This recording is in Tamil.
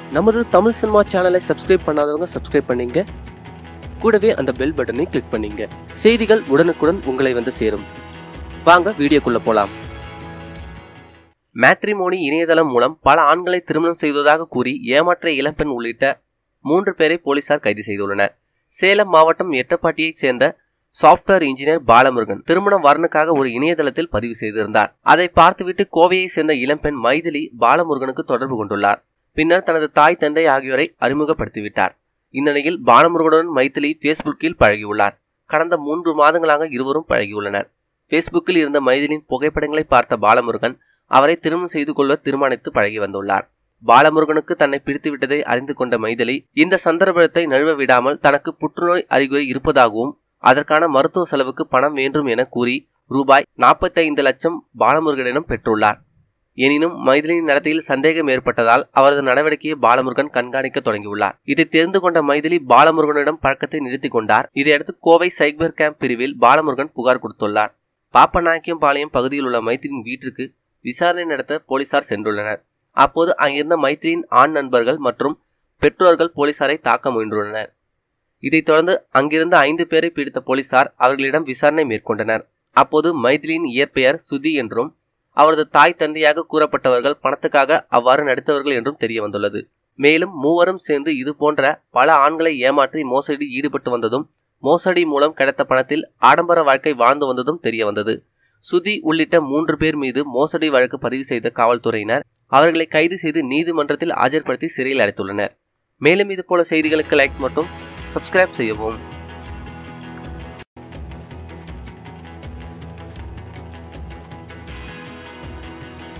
நமது தமிழ் சினிமா சேனலை சப்ஸ்கிரைப் பண்ணாதவங்க சப்ஸ்கிரைப் பண்ணீங்க கூடவே அந்த பெல் பட்டனை கிளிக் பண்ணீங்க செய்திகள் உடனுக்குடன் உங்களை வந்து சேரும் வாங்க வீடியோக்குள்ள போலாம் மேட்ரிமோனி இணையதளம் மூலம் பல ஆண்களை திருமணம் செய்ததாக கூறி ஏமாற்ற இளம்பெண் உள்ளிட்ட மூன்று பேரை போலீசார் கைது செய்துள்ளனர் சேலம் மாவட்டம் எட்டப்பாட்டியைச் சேர்ந்த சாஃப்ட்வேர் இன்ஜினியர் பாலமுருகன் திருமண வரனுக்காக ஒரு இணையதளத்தில் பதிவு செய்திருந்தார் அதை பார்த்துவிட்டு கோவையைச் சேர்ந்த இளம்பெண் மைதிலி பாலமுருகனுக்கு தொடர்பு கொண்டுள்ளார் பின்னர் தனது தாய் தந்தை ஆகியோரை அறிமுகப்படுத்திவிட்டார் இந்நிலையில் பாலமுருகனுடன் மைதிலி பேஸ்புக்கில் பழகியுள்ளார் கடந்த மூன்று மாதங்களாக இருவரும் பழகியுள்ளனர் பேஸ்புக்கில் இருந்த மைதிலின் புகைப்படங்களை பார்த்த பாலமுருகன் அவரை திருமணம் செய்து கொள்ள தீர்மானித்து பழகி வந்துள்ளார் பாலமுருகனுக்கு தன்னை பிடித்துவிட்டதை அறிந்து கொண்ட மைதிலி இந்த சந்தர்ப்பத்தை நழுவ விடாமல் தனக்கு புற்றுநோய் அறிகுறி இருப்பதாகவும் அதற்கான மருத்துவ செலவுக்கு பணம் வேண்டும் என கூறி ரூபாய் நாற்பத்தைந்து லட்சம் பாலமுருகனிடம் பெற்றுள்ளார் எனினும் மைதிலியின் நடத்தையில் சந்தேகம் ஏற்பட்டதால் அவரது நடவடிக்கையை பாலமுருகன் கண்காணிக்க தொடங்கியுள்ளார் இதை தெரிந்து கொண்ட மைதிலி பாலமுருகனிடம் பழக்கத்தை நிறுத்திக் கொண்டார் இதையடுத்து கோவை சைபர் கேம்ப் பிரிவில் பாலமுருகன் புகார் கொடுத்துள்ளார் பாப்பநாயக்கியம்பாளையம் பகுதியில் உள்ள மைத்திரியின் வீட்டிற்கு விசாரணை நடத்த போலீசார் சென்றுள்ளனர் அப்போது அங்கிருந்த மைத்திரியின் ஆண் நண்பர்கள் மற்றும் பெற்றோர்கள் போலீசாரை தாக்க முயன்றுள்ளனர் இதைத் தொடர்ந்து அங்கிருந்த ஐந்து பேரை பிடித்த போலீசார் அவர்களிடம் விசாரணை மேற்கொண்டனர் அப்போது மைதிலியின் இயற்பெயர் சுதி என்றும் அவரது தாய் தந்தையாக கூறப்பட்டவர்கள் பணத்துக்காக அவ்வாறு நடித்தவர்கள் என்றும் தெரிய வந்துள்ளது மேலும் மூவரும் சேர்ந்து இது போன்ற பல ஆண்களை ஏமாற்றி மோசடி ஈடுபட்டு வந்ததும் மோசடி மூலம் கிடைத்த பணத்தில் ஆடம்பர வாழ்க்கை வாழ்ந்து வந்ததும் தெரிய வந்தது சுதி உள்ளிட்ட மூன்று பேர் மீது மோசடி வழக்கு பதிவு செய்த காவல்துறையினர் அவர்களை கைது செய்து நீதிமன்றத்தில் ஆஜர்படுத்தி சிறையில் அடைத்துள்ளனர் மேலும் இது போல செய்திகளுக்கு லைக் மற்றும் சப்ஸ்கிரைப் செய்யவும்